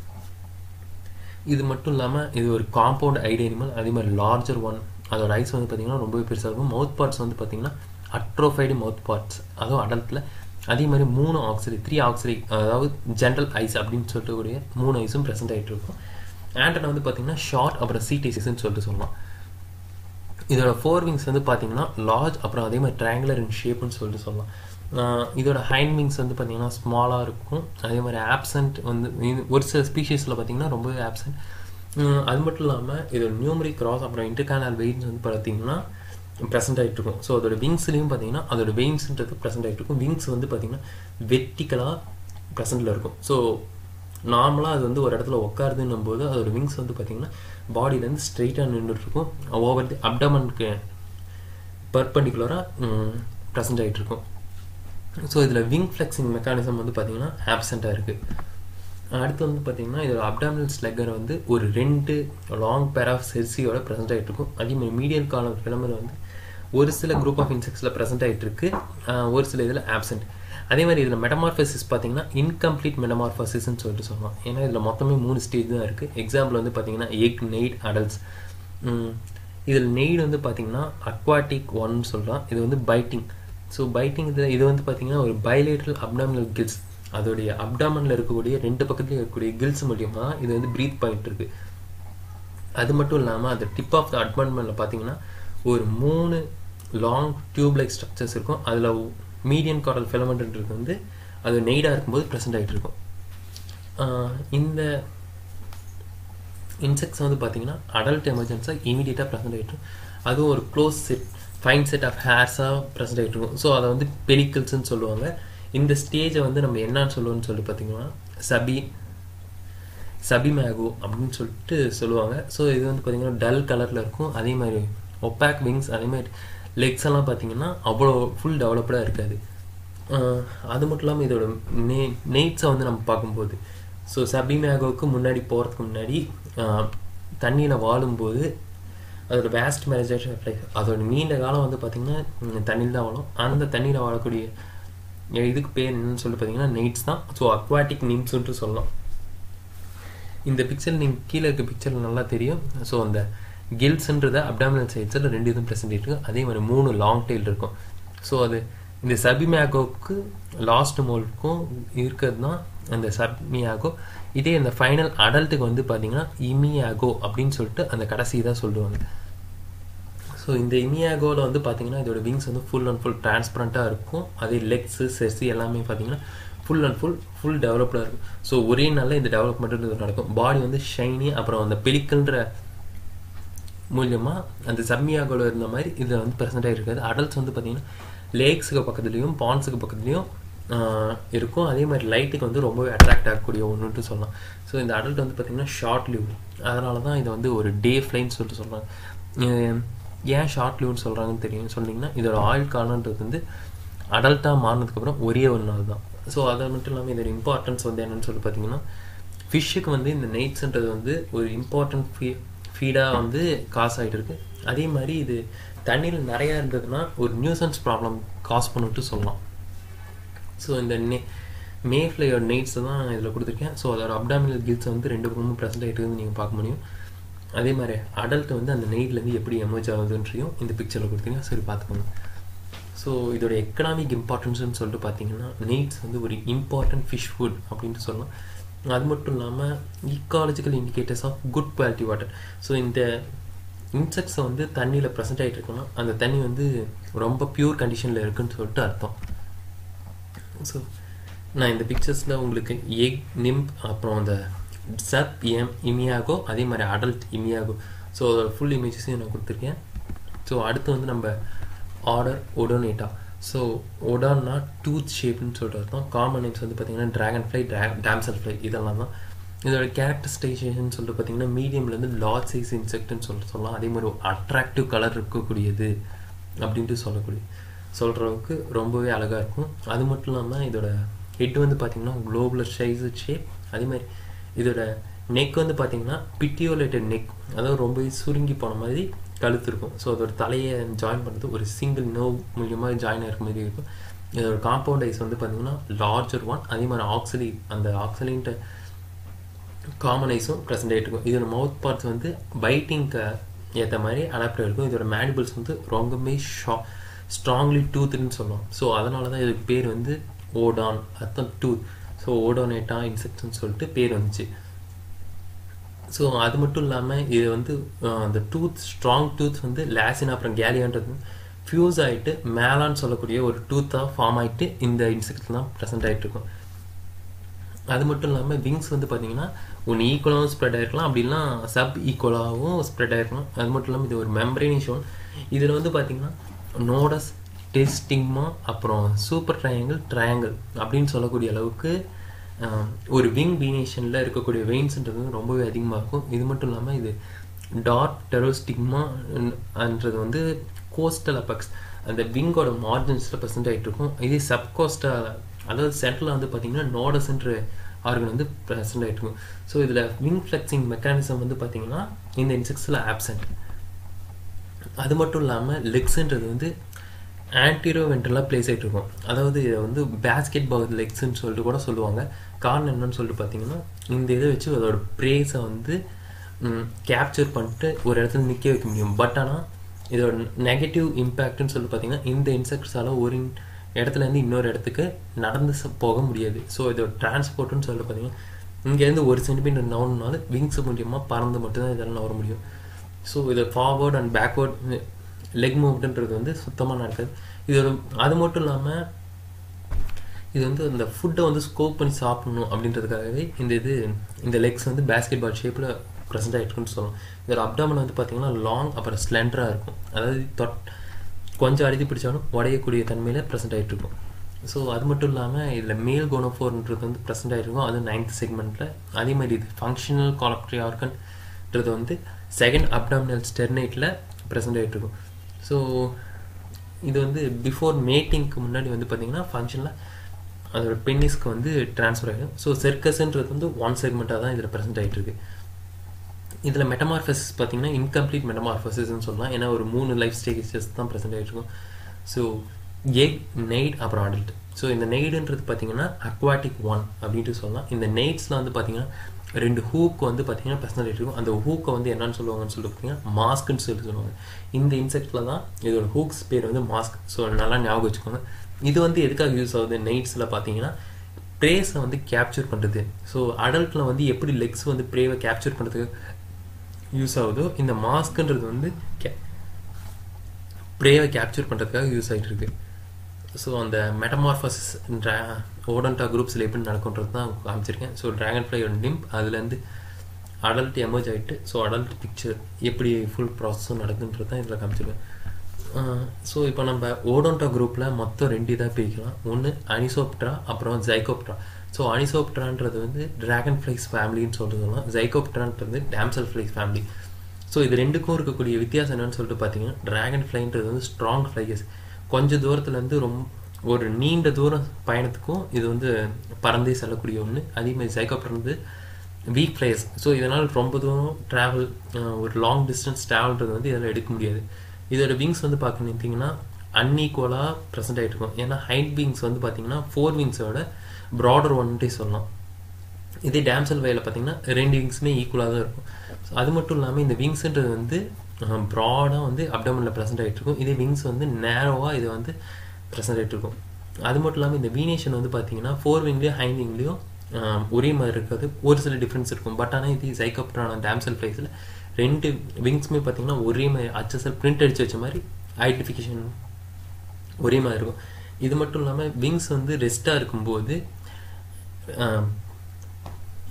இது மட்டும் இல்லாமல் இது ஒரு காம்பவுண்ட் ஐடி அனிமல் அதே மாதிரி லார்ஜர் ஒன் அதோட ஐஸ் வந்து பார்த்திங்கன்னா ரொம்பவே பெருசாக இருக்கும் மவுத் பார்ட்ஸ் வந்து பார்த்திங்கன்னா அட்ரோஃபைடு மவுத் பார்ட்ஸ் அதுவும் அடல்ட்டில் அதே மாதிரி மூணு ஆக்சிரி த்ரீ ஆக்சிரி அதாவது ஜென்ரல் ஐஸ் அப்படின்னு சொல்லிட்டு கூடிய மூணு ஐஸும் ப்ரெசென்ட் ஆகிட்டு இருக்கும் ஆண்டனை வந்து பார்த்திங்கன்னா ஷார்ட் அப்புறம் சீட்டேசிஸ்ன்னு சொல்லிட்டு சொல்லலாம் இதோட ஃபோர் விங்ஸ் வந்து பார்த்தீங்கன்னா லார்ஜ் அப்புறம் அதே மாதிரி ட்ரையாங்குலர் இன் ஷேப்னு சொல்லிட்டு சொல்லலாம் இதோட ஹைண்ட் விங்ஸ் வந்து பார்த்தீங்கன்னா ஸ்மாலாக இருக்கும் அதே மாதிரி ஆப்சண்ட் வந்து ஒரு சில ஸ்பீஷீஸில் பார்த்தீங்கன்னா ரொம்பவே ஆப்சண்ட் அது மட்டும் இல்லாமல் இதோட நியூமரி கிராஸ் அப்புறம் இன்டர்கேனல் வெயின்ஸ் வந்து பார்த்தீங்கன்னா ப்ரெசென்ட் ஆகிட்டு இருக்கும் ஸோ அதோட விங்ஸ்லேயும் பார்த்தீங்கன்னா அதோட வெயின்ஸ்ன்றது ப்ரெசென்ட் ஆகிட்டு இருக்கும் விங்ஸ் வந்து பார்த்தீங்கன்னா வெர்டிக்கலாக ப்ரெசென்ட்டில் இருக்கும் ஸோ நார்மலாக அது வந்து ஒரு இடத்துல உட்காருதுன்னும் போது அதோட விங்ஸ் வந்து பார்த்திங்கன்னா பாடியிலேருந்து ஸ்ட்ரெயிட்டாக நின்றுட்டுருக்கும் ஓவர் தி அப்டமனுக்கு பர்பண்டிகுலராக ப்ரெசென்ட் ஆகிட்டு இருக்கும் ஸோ இதில் விங் ஃப்ளெக்ஸிங் மெக்கானிசம் வந்து பார்த்திங்கன்னா ஆப்சண்ட்டாக இருக்குது அடுத்து வந்து பார்த்திங்கன்னா இதோட அப்டாமினல் ஸ்லெக்கர் வந்து ஒரு ரெண்டு லாங் பேர் ஆஃப் செர்சியோட ப்ரெசென்ட் ஆகிட்டு இருக்கும் அதே மாதிரி மீடியல் காலம் ஃபிலமில் வந்து ஒரு சில குரூப் ஆஃப் இன்செக்ட்ஸில் ப்ரெசென்ட் ஆகிட்டு இருக்கு ஒரு சில இதில் ஆப்சென்ட் அதே மாதிரி இதில் மெட்டமார்ஃபசிஸ் பார்த்தீங்கன்னா இன்கம்ப்ளீட் மெட்டமார்ஃபசிஸ்ன்னு சொல்லிட்டு சொல்லலாம் ஏன்னா இதில் மொத்தமே மூணு ஸ்டேஜ் தான் இருக்குது எக்ஸாம்பிள் வந்து பார்த்தீங்கன்னா எக் நெய்ட் அடல்ட்ஸ் இதில் நெய்டு வந்து பார்த்தீங்கன்னா அக்வாட்டிக் ஒன்னு சொல்லலாம் இது வந்து பைட்டிங் ஸோ பைட்டிங் இதில் இது வந்து பார்த்தீங்கன்னா ஒரு பைலேட்ரல் அப்டாமினல் கில்ஸ் அதோடைய அப்டாமனில் இருக்கக்கூடிய ரெண்டு பக்கத்துலேயும் இருக்கக்கூடிய கில்ஸ் மூலியமாக தான் இது வந்து ப்ரீத் பாயிண்ட் இருக்குது அது மட்டும் இல்லாமல் அந்த டிப் ஆஃப் த அட்மெண்ட்மெண்ட்டில் பார்த்தீங்கன்னா ஒரு மூணு லாங் டியூப் லைக் ஸ்ட்ரக்சர்ஸ் இருக்கும் அதில் மீடியன் காரல் ஃபிலமெண்ட்ன்றது வந்து அது நெய்டாக இருக்கும்போது ப்ரெசென்ட் ஆகிட்டு இருக்கும் இந்த இன்செக்ட்ஸ் வந்து பார்த்தீங்கன்னா அடல்ட் எமர்ஜென்ஸாக இமீடியட்டாக ப்ரெசென்ட் ஆகிட்டு அதுவும் ஒரு close set fine set of ஹேர்ஸாக ப்ரெசென்ட் ஆகிட்டு இருக்கும் ஸோ அதை வந்து பெலிக்கல்ஸ்ன்னு சொல்லுவாங்க இந்த ஸ்டேஜை வந்து நம்ம என்னன்னு சொல்லுவோம்னு சொல்லி பார்த்தீங்கன்னா சபி சபி மேகோ அப்படின்னு சொல்லிட்டு சொல்லுவாங்க ஸோ இது வந்து பார்த்திங்கன்னா டல் கலரில் இருக்கும் அதே மாதிரி ஒப்பேக் விங்ஸ் அதே மாதிரி லெக்ஸ் எல்லாம் பார்த்தீங்கன்னா அவ்வளோ ஃபுல் டெவலப்டாக இருக்காது அது மட்டும் இல்லாமல் இதோட நெ நெய்ட்ஸை வந்து நம்ம பார்க்கும்போது ஸோ சபி மேகோவுக்கு முன்னாடி போகிறதுக்கு முன்னாடி தண்ணியில் வாழும்போது அதோட வேஸ்ட் மேனேஜேஷன் அதோட நீண்ட காலம் வந்து பார்த்திங்கன்னா தண்ணியில் தான் வாழும் அந்த தண்ணியில் வாழக்கூடிய இதுக்கு பேர் என்னன்னு சொல்லி பார்த்தீங்கன்னா நெய்ட்ஸ் தான் ஸோ அக்வாட்டிக் நிம்ஸ்ன்ட்டு சொல்லலாம் இந்த பிக்சர் நீங்கள் கீழே இருக்க பிக்சரில் நல்லா தெரியும் ஸோ அந்த கில்ஸ்ன்றத அப்டாமினல் சைட்ஸில் ரெண்டு இதுவும் ப்ரெசென்ட் இருக்குது அதே மாதிரி மூணு லாங் டெயில் இருக்கும் ஸோ அது இந்த சபிமியாகோவுக்கு லாஸ்ட் மோலுக்கும் இருக்கிறது தான் அந்த சப்மியாகோ இதே இந்த ஃபைனல் அடல்ட்டுக்கு வந்து பார்த்தீங்கன்னா இமியாகோ அப்படின்னு சொல்லிட்டு அந்த கடைசி தான் சொல்லுவாங்க ஸோ இந்த இமியாகோவில் வந்து பார்த்தீங்கன்னா இதோட விங்ஸ் வந்து ஃபுல் அண்ட் ஃபுல் டிரான்ஸ்பரண்ட்டாக இருக்கும் அதே லெக்ஸு செர்சி எல்லாமே பார்த்தீங்கன்னா ஃபுல் அண்ட் ஃபுல் ஃபுல் டெவலப்டாக இருக்கும் ஸோ ஒரே நாளில் இந்த டெவலப்மெண்ட் நடக்கும் பாடி வந்து ஷைனி அப்புறம் அந்த பெலிக்கல்ன்ற மூலியமாக அந்த சம்மியாகோவில் இருந்த மாதிரி இதில் வந்து ப்ரெசென்ட்டாக இருக்காது அடல்ட்ஸ் வந்து பார்த்திங்கன்னா லேக்ஸுக்கு பக்கத்துலேயும் பான்ஸுக்கு பக்கத்துலேயும் இருக்கும் அதே மாதிரி லைட்டுக்கு வந்து ரொம்பவே அட்ராக்ட் ஆகக்கூடிய ஒன்றுன்ட்டு சொல்லலாம் ஸோ இந்த அடல்ட் வந்து பார்த்திங்கன்னா ஷார்ட் லிவ் அதனால தான் இதை வந்து ஒரு டே ஃப்ளைன்னு சொல்லிட்டு சொல்கிறாங்க ஏன் ஷார்ட் லிவ்னு சொல்கிறாங்கன்னு தெரியும் சொன்னீங்கன்னா இதோட ஆயுள் காலன்றது வந்து அடல்ட்டாக மாறினதுக்கப்புறம் ஒரே ஒரு நாள் தான் ஸோ அது மட்டும் இல்லாமல் இதோட இம்பார்ட்டன்ஸ் வந்து என்னன்னு சொல்லி பார்த்தீங்கன்னா ஃபிஷ்ஷுக்கு வந்து இந்த நெய்ட்ஸ்ன்றது வந்து ஒரு இம்பார்ட்டன்ட் ஃபீ ஃபீடாக வந்து காசு ஆகிட்டு இருக்கு அதே மாதிரி இது தண்ணியில் நிறையா இருந்ததுன்னா ஒரு நியூசன்ஸ் ப்ராப்ளம் காஸ் பண்ணிட்டு சொல்லலாம் ஸோ இந்த நே மே ஃப்ளையோட நெய்ட்ஸ் தான் இதில் கொடுத்துருக்கேன் ஸோ அதோட அப்டாமினல் கில்ஸ் வந்து ரெண்டு பக்கமும் ப்ரெசென்ட் ஆகிட்டு இருந்து நீங்கள் பார்க்க முடியும் அதே மாதிரி அடல்ட் வந்து அந்த நெய்ட்லேருந்து எப்படி எமர்ஜ் ஆகுதுன்றையும் இந்த பிக்சரில் கொடுத்தீங்க சரி பார்த்துக்கோங்க ஸோ இதோட எக்கனாமிக் இம்பார்ட்டன்ஸ்னு சொல்லிட்டு பார்த்தீங்கன்னா நெய்ட்ஸ் வந்து ஒரு இம்பார்ட்டன்ட் ஃபிஷ் ஃபுட் அப்படின்ட்டு சொல்லலாம் அது மட்டும் இல்லாமல் ecological indicators of good quality water so இந்த இன்செக்ட்ஸை வந்து தண்ணியில் ப்ரெசென்ட் ஆகிட்டு இருக்குன்னா அந்த தண்ணி வந்து ரொம்ப பியூர் கண்டிஷனில் இருக்குன்னு சொல்லிட்டு அர்த்தம் ஸோ நான் இந்த பிக்சர்ஸில் உங்களுக்கு எக் நிம்ப் அப்புறம் அந்த சப் எம் இமியாகோ அதே மாதிரி அடல்ட் இமியாகோ ஸோ அதோட ஃபுல் இமேஜஸையும் நான் கொடுத்துருக்கேன் ஸோ அடுத்து வந்து நம்ம ஆர்டர் ஒடோனேட்டா ஸோ ஒடான்னா டூத் ஷேப்னு சொல்லிட்டு அர்த்தம் காமன் நேம்ஸ் வந்து பார்த்தீங்கன்னா ட்ராகன் ஃப்ளை ட்ரா டேம்சல் ஃப்ளை இதெல்லாம் தான் இதோட கேரக்டரிஸ்டைசேஷன் சொல்லிட்டு பார்த்தீங்கன்னா மீடியம்லேருந்து லார்ஜ் சைஸ் இன்செக்ட்னு சொல்ல சொல்லலாம் அதே மாதிரி ஒரு அட்ராக்டிவ் கலர் இருக்கக்கூடியது அப்படின்ட்டு சொல்லக்கூடிய சொல்கிறவங்களுக்கு ரொம்பவே அழகாக இருக்கும் அது மட்டும் இல்லாமல் இதோட ஹெட் வந்து பார்த்தீங்கன்னா குளோபுலர் சைஸ் ஷேப் அதே மாதிரி இதோட நெக் வந்து பார்த்தீங்கன்னா பிட்டியோலேட்டட் நெக் அதாவது ரொம்பவே சுருங்கி போன மாதிரி கழுத்து இருக்கும் ஸோ அதோட தலையை ஜாயின் பண்ணுறது ஒரு சிங்கிள் நோவ் மூலியமாக ஜாயின் ஆகிற மாதிரி இருக்கும் இதோட காம்பவுண்ட் ஐஸ் வந்து பார்த்தீங்கன்னா லார்ஜர் ஒன் அதே மாதிரி ஆக்சிலி அந்த ஆக்சிலின்ட்டு காமன் ஐஸும் ப்ரெசென்ட் ஆகிட்டு இருக்கும் இதோட மவுத் பார்ட்ஸ் வந்து பைட்டிங்க்கு ஏற்ற மாதிரி அடாப்ட் இருக்கும் இதோட மேனிபிள்ஸ் வந்து ரொம்பவே ஷா ஸ்ட்ராங்லி டூத்துன்னு சொல்லுவோம் ஸோ அதனால தான் இதுக்கு பேர் வந்து ஓடான் அர்த்தம் டூத் ஸோ ஓடோனேட்டா இன்செக்ட்ஸ்னு சொல்லிட்டு பேர் வந்துச்சு ஸோ அது மட்டும் இல்லாமல் இது வந்து அந்த டூத் ஸ்ட்ராங் டூத் வந்து லேசின் அப்புறம் கேலியான்றது ஃபியூஸ் ஆகிட்டு மேலான்னு சொல்லக்கூடிய ஒரு டூத்தாக ஃபார்ம் ஆகிட்டு இந்த இன்செக்ட்ஸ் தான் ப்ரெசென்ட் ஆகிட்டு இருக்கும் அது மட்டும் இல்லாமல் விங்ஸ் வந்து பார்த்தீங்கன்னா ஒன்று ஈக்குவலாகவும் ஸ்ப்ரெட் ஆகிருக்கலாம் அப்படின்னா சப் ஈக்குவலாகவும் ஸ்ப்ரெட் ஆகிருக்கலாம் அது மட்டும் இல்லாமல் இது ஒரு மெம்பரேனிஷோன் இதில் வந்து பார்த்தீங்கன்னா நோடஸ் டெஸ்டிங்மா அப்புறம் சூப்பர் ட்ரையாங்கிள் ட்ரையாங்கிள் அப்படின்னு சொல்லக்கூடிய அளவுக்கு ஒரு விங் பீனேஷனில் இருக்கக்கூடிய வெயின்ஸ்ன்றது ரொம்பவே அதிகமாக இருக்கும் இது மட்டும் இல்லாமல் இது டாட் டெரோஸ்டிக்மான்றது வந்து கோஸ்டல் அப்பக்ஸ் அந்த விங்கோட மார்ஜின்ஸில் ப்ரெசென்ட் ஆகிட்டு இருக்கும் இதே சப்கோஸ்டல் அதாவது சென்டரில் வந்து பார்த்தீங்கன்னா நோடஸ்ன்ற ஆர்கன் வந்து ப்ரெசென்ட் ஆகிட்டு இருக்கும் ஸோ இதில் விங் ஃப்ளெக்சிங் மெக்கானிசம் வந்து பார்த்தீங்கன்னா இந்த இன்செக்ட்ஸில் ஆப்சண்ட் அது மட்டும் இல்லாமல் லெக்ஸுன்றது வந்து ஆன்டிரோ வென்ட்ரலாக பிளேஸ் ஆகிட்டு இருக்கும் அதாவது இதை வந்து பேஸ்கெட் பால் லெக்ஸ்ன்னு சொல்லிட்டு கூட சொல்லுவாங்க காரணம் என்னன்னு சொல்லிட்டு பார்த்தீங்கன்னா இந்த இதை வச்சு அதோட ப்ரேஸை வந்து கேப்சர் பண்ணிட்டு ஒரு இடத்துல நிற்க வைக்க முடியும் பட் ஆனால் இதோட நெகட்டிவ் இம்பேக்ட்னு சொல்லி பார்த்தீங்கன்னா இந்த இன்செக்ட்ஸால் ஒரு இடத்துலேருந்து இன்னொரு இடத்துக்கு நடந்து போக முடியாது ஸோ இதோட டிரான்ஸ்போர்ட்னு சொல்லிட்டு பார்த்தீங்கன்னா இங்கேருந்து ஒரு சென்டிமீட்டர் நவணுனாலும் விங்ஸ் மூலியமாக பறந்து மட்டும்தான் இதெல்லாம் நவர முடியும் ஸோ இதை ஃபார்வர்ட் அண்ட் பேக்வேர்ட் லெக் மூவ்மெண்ட்ன்றது வந்து சுத்தமாக நடக்காது இதோட அது மட்டும் இல்லாமல் இது வந்து அந்த ஃபுட்டை வந்து ஸ்கோப் பண்ணி சாப்பிடணும் அப்படின்றதுக்காகவே இந்த இது இந்த லெக்ஸ் வந்து பேஸ்கெட் பால் ஷேப்பில் ப்ரெசென்ட் ஆகிட்டுருக்குன்னு சொல்லலாம் இதோட அப்டாமன் வந்து பார்த்தீங்கன்னா லாங் அப்புறம் ஸ்லெண்டராக இருக்கும் அதாவது தொட் கொஞ்சம் அழுதி பிடிச்சாலும் உடையக்கூடிய தன்மையில் ப்ரெசென்ட் ஆகிட்டு இருக்கும் ஸோ அது மட்டும் இல்லாமல் இதில் மேல் கோனோஃபோர்ன்றது வந்து ப்ரெசென்ட் ஆகிருக்கும் அது நைன்த் செக்மெண்ட்டில் அதே மாதிரி இது ஃபங்க்ஷனல் காலக்ட்ரி ஆர்கன்ன்றது வந்து செகண்ட் அப்டாமினல் ஸ்டெர்னைட்டில் ப்ரெசென்ட் ஆகிட்டு இருக்கும் ஸோ இது வந்து பிஃபோர் மேட்டிங்க்கு முன்னாடி வந்து பார்த்திங்கன்னா ஃபங்க்ஷனில் அதோட பென்னிஸ்க்கு வந்து ட்ரான்ஸ்ஃபர் ஆகிடும் ஸோ செர்க்கஸ்ன்றது வந்து ஒன் செக்மெண்ட்டாக தான் இதில் ப்ரெசென்ட் ஆகிட்டு இருக்கு இதில் மெட்டமார்ஃபசிஸ் பார்த்தீங்கன்னா இன்கம்ப்ளீட் மெட்டமார்ஃபசிஸ்னு சொல்லலாம் ஏன்னா ஒரு மூணு லைஃப் ஸ்டேஜஸ் தான் ப்ரெசென்ட் ஆகிருக்கும் ஸோ எக் நெய்ட் அப்புறம் அடல்ட் ஸோ இந்த நெய்டுன்றது பார்த்தீங்கன்னா அக்வாட்டிக் ஒன் அப்படின்ட்டு சொல்லலாம் இந்த நெய்ட்ஸில் வந்து பார்த்தீங்கன்னா ரெண்டு ஹூக் வந்து பார்த்தீங்கன்னா பர்சனல் இருக்கும் அந்த ஹூக்கை வந்து என்னன்னு சொல்லுவாங்கன்னு சொல்லிட்டு பார்த்தீங்கன்னா மாஸ்க்குன்னு சொல்லி சொல்லுவாங்க இந்த இன்செக்டில் தான் இதோட ஹூக்ஸ் பேர் வந்து மாஸ்க் ஸோ நல்லா ஞாபகம் வச்சுக்கோங்க இது வந்து எதுக்காக யூஸ் ஆகுது நைட்ஸில் பார்த்தீங்கன்னா ப்ரேஸை வந்து கேப்சர் பண்ணுறது ஸோ அடல்ட்டில் வந்து எப்படி லெக்ஸ் வந்து ப்ரேவை கேப்சர் பண்ணுறதுக்கு யூஸ் ஆகுதோ இந்த மாஸ்க்குன்றது வந்து கே ப்ரேவை கேப்சர் பண்ணுறதுக்காக யூஸ் ஆகிட்டு இருக்கு ஸோ அந்த மெட்டமார்ஃபசிஸ் ஓடண்டா குரூப்ஸில் எப்படி நடக்குன்றது தான் காமிச்சிருக்கேன் ஸோ ட்ராகன் ஃப்ளையோட நிம்ப் அதுலேருந்து அடல்ட் எமர்ஜ் ஆகிட்டு ஸோ அடல்ட் பிக்சர் எப்படி ஃபுல் ப்ராசஸும் நடக்குன்றது தான் இதில் காமிச்சிருக்கேன் ஸோ இப்போ நம்ம ஓடோண்டா குரூப்பில் மொத்தம் ரெண்டு இதாக பிரிக்கலாம் ஒன்று அனிசோப்ட்ரா அப்புறம் ஜைகோப்ட்ரா ஸோ அனிசோப்ட்ரான்றது வந்து ட்ராகன் ஃப்ளைஸ் ஃபேமிலின்னு சொல்லிட்டு சொல்லலாம் ஜைகோப்ட்ரான்றது டேம்சல் ஃப்ளைஸ் ஃபேமிலி ஸோ இது ரெண்டுக்கும் இருக்கக்கூடிய வித்தியாசம் என்னன்னு சொல்லிட்டு பார்த்தீங்கன்னா ட்ராகன் ஃப்ளைன்றது வந்து ஸ்ட்ராங் ஃப்ளையர்ஸ் கொஞ்சம் தூரத்துலேருந்து ரொம்ப ஒரு நீண்ட தூரம் பயணத்துக்கும் இது வந்து பறந்தே செல்லக்கூடிய ஒன்று அதேமாதிரி ஜைகோப்டர் வந்து வீக் ஃப்ளையர்ஸ் ஸோ இதனால் ரொம்ப தூரம் ட்ராவல் ஒரு லாங் டிஸ்டன்ஸ் ட்ராவல்ன்றது வந்து இதில் எடுக்க முடியாது இதோட விங்ஸ் வந்து பார்க்கணுட்டிங்கன்னா அன்ஈக்குவலாக ப்ரெசென்ட் ஆகிட்டு இருக்கும் ஏன்னா ஹைட் விங்ஸ் வந்து பார்த்தீங்கன்னா ஃபோர் விங்ஸோட ப்ராடர் ஒன்ட்டே சொல்லலாம் இதே டேம்சல் வயலில் பார்த்தீங்கன்னா ரெண்டு விங்ஸுமே ஈக்குவலாக தான் இருக்கும் ஸோ அது மட்டும் இல்லாமல் இந்த விங்ஸுன்றது வந்து ப்ராடாக வந்து அப்டமனில் ப்ரெசென்ட் ஆகிட்டு இருக்கும் இதே விங்ஸ் வந்து நேரோவாக இது வந்து ப்ரெசென்ட் ஆகிட்டு இருக்கும் அது மட்டும் இல்லாமல் இந்த வீனேஷன் வந்து பார்த்தீங்கன்னா ஃபோர் விங்லேயும் ஹைண்ட் விங்லேயும் ஒரே மாதிரி இருக்காது ஒரு சில டிஃப்ரென்ஸ் இருக்கும் பட் ஆனால் இது சைக்கப்டான டேம்சல் ஃப்ளைஸில் ரெண்டு விங்ஸுமே பார்த்தீங்கன்னா ஒரே மாதிரி அச்சசல் பிரிண்ட் அடித்து வச்ச மாதிரி ஐடென்டிஃபிகேஷன் ஒரே மாதிரி இருக்கும் இது மட்டும் இல்லாமல் விங்ஸ் வந்து ரெஸ்ட்டாக இருக்கும்போது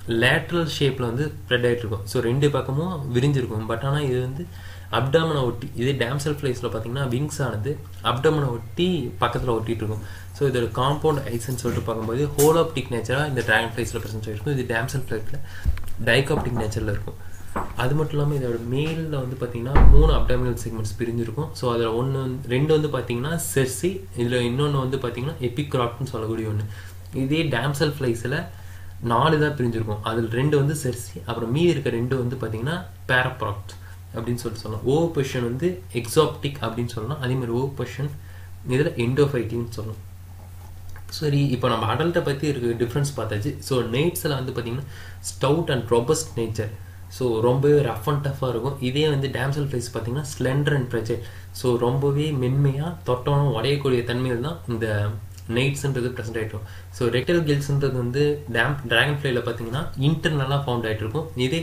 லேட்ரல் ஷேப்பில் வந்து ஸ்ப்ரெட் ஆகிட்டு இருக்கும் ஸோ ரெண்டு பக்கமும் விரிஞ்சிருக்கும் பட் ஆனால் இது வந்து அப்டாமனை ஒட்டி இதே டேம்சல் ஃப்ளைஸில் பார்த்தீங்கன்னா விங்ஸ் ஆனது அப்டாமனை ஒட்டி பக்கத்தில் ஒட்டிட்டு இருக்கும் ஸோ இதோட காம்பவுண்ட் ஐஸ்ன்னு சொல்லிட்டு பார்க்கும்போது ஹோலோப்டிக் நேச்சராக இந்த ட்ராகன் ஃப்ளைஸில் ப்ரெசென்ட் ஆகிருக்கும் இது டேம்சல் ஃப்ளைட்டில் டைகாப்டிக் நேச்சரில் இருக்கும் அது மட்டும் இல்லாமல் இதோட மேலில் வந்து பார்த்தீங்கன்னா மூணு அப்டாமினல் செக்மெண்ட்ஸ் பிரிஞ்சிருக்கும் ஸோ அதில் ஒன்று ரெண்டு வந்து பார்த்தீங்கன்னா செர்சி இதில் இன்னொன்று வந்து பார்த்தீங்கன்னா எபிக்ராப்ட்னு சொல்லக்கூடிய ஒன்று இதே டேம்சல் ஃப்ளைஸில் நாலு தான் பிரிஞ்சிருக்கும் அதில் ரெண்டு வந்து செர்சி அப்புறம் மீதி இருக்க ரெண்டு வந்து பார்த்தீங்கன்னா பேரப்ராக்ட் அப்படின்னு சொல்லிட்டு சொல்லலாம் ஓ பொசிஷன் வந்து எக்ஸாப்டிக் அப்படின்னு சொல்லலாம் அதே மாதிரி ஓ பொசிஷன் இதில் எண்டோஃபைட்டின்னு சொல்லலாம் சரி இப்போ நம்ம அடல்ட்டை பற்றி இருக்க டிஃப்ரென்ஸ் பார்த்தாச்சு ஸோ நெய்ட்ஸில் வந்து பார்த்தீங்கன்னா stout and robust nature so ரொம்பவே ரஃப் அண்ட் டஃப்பாக இருக்கும் இதே வந்து டேம்சல் ஃபேஸ் பார்த்தீங்கன்னா ஸ்லெண்டர் அண்ட் ப்ரெஜர் ஸோ ரொம்பவே மென்மையாக தொட்டோனம் உடையக்கூடிய தன்மையில் தான் இந்த நைட்ஸ்ன்றது ப்ரெசென்ட் ஆகிட்டு ஸோ ரெக்டல் கில்ஸ்ன்றது வந்து டேம் ட்ராகன் ஃப்ளைல பார்த்தீங்கன்னா இன்டர்னலாக ஃபவுண்ட் ஆகிட்டு இருக்கும் இதே